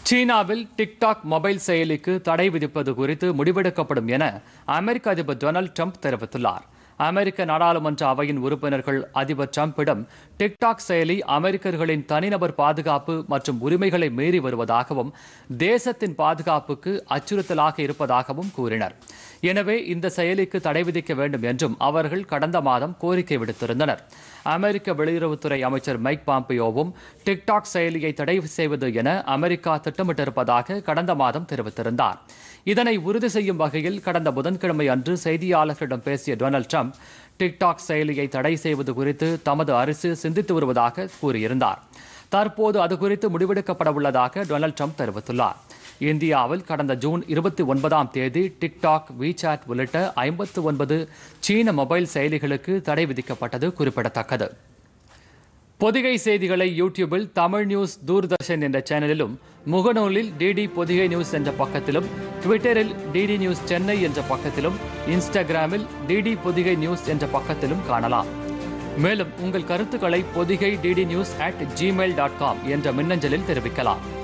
சீனாவில் TikTok mobile செயலிக்கு தடை விதிப்பது குறித்து முடிவெடுக்கப்படும் என அமெரிக்க அதிபர் டொனால்டு ட்ரம்ப் தெரிவித்துள்ளார் அமெரிக்க நாடாளுமன்ற அவையின் உறுப்பினர்கள் அதிபர் ட்ரம்பிடம் டிக்டாக் செயலி அமெரிக்கர்களின் தனிநபர் பாதுகாப்பு மற்றும் உரிமைகளை மீறி வருவதாகவும் தேசத்தின் பாதுகாப்புக்கு அச்சுறுத்தலாக இருப்பதாகவும் கூறினர் எனவே இந்த செயலிக்கு தடை விதிக்க வேண்டும் என்றும் அவர்கள் கடந்த மாதம் கோரிக்கை விடுத்திருந்தனர் அமெரிக்க வெளியுறவுத்துறை அமைச்சர் மைக் பாம்பியோவும் டிக்டாக் செயலியை தடை செய்வது என அமெரிக்கா திட்டமிட்டிருப்பதாக கடந்த மாதம் தெரிவித்திருந்தார் இதனை உறுதி செய்யும் வகையில் கடந்த புதன்கிழமை அன்று செய்தியாளர்களிடம் பேசிய டொனால்டு ட்ரம்ப் டிக்டாக் செயலியை தடை செய்வது குறித்து தமது அரசு சிந்தித்து வருவதாக கூறியிருந்தார் தற்போது அது குறித்து முடிவெடுக்கப்பட உள்ளதாக டொனால்டு ட்ரம்ப் தெரிவித்துள்ளார் இந்தியாவில் கடந்த ஜூன் இருபத்தி ஒன்பதாம் தேதி டிக்டாக் வீசாட் உள்ளிட்ட ஐம்பத்து ஒன்பது சீன மொபைல் செயலிகளுக்கு தடை விதிக்கப்பட்டது குறிப்பிடத்தக்கது பொதிகை செய்திகளை யூடியூபில் தமிழ் நியூஸ் தூர்தர்ஷன் என்ற சேனலிலும் முகநூலில் டிடி பொதிகை நியூஸ் என்ற பக்கத்திலும் ட்விட்டரில் டிடி நியூஸ் சென்னை என்ற பக்கத்திலும் இன்ஸ்டாகிராமில் டிடி பொதிகை நியூஸ் என்ற பக்கத்திலும் காணலாம் மேலும் உங்கள் கருத்துக்களை Podhigai DD news at Gmail dot com என்ற மின்னஞ்சலில் தெரிவிக்கலாம்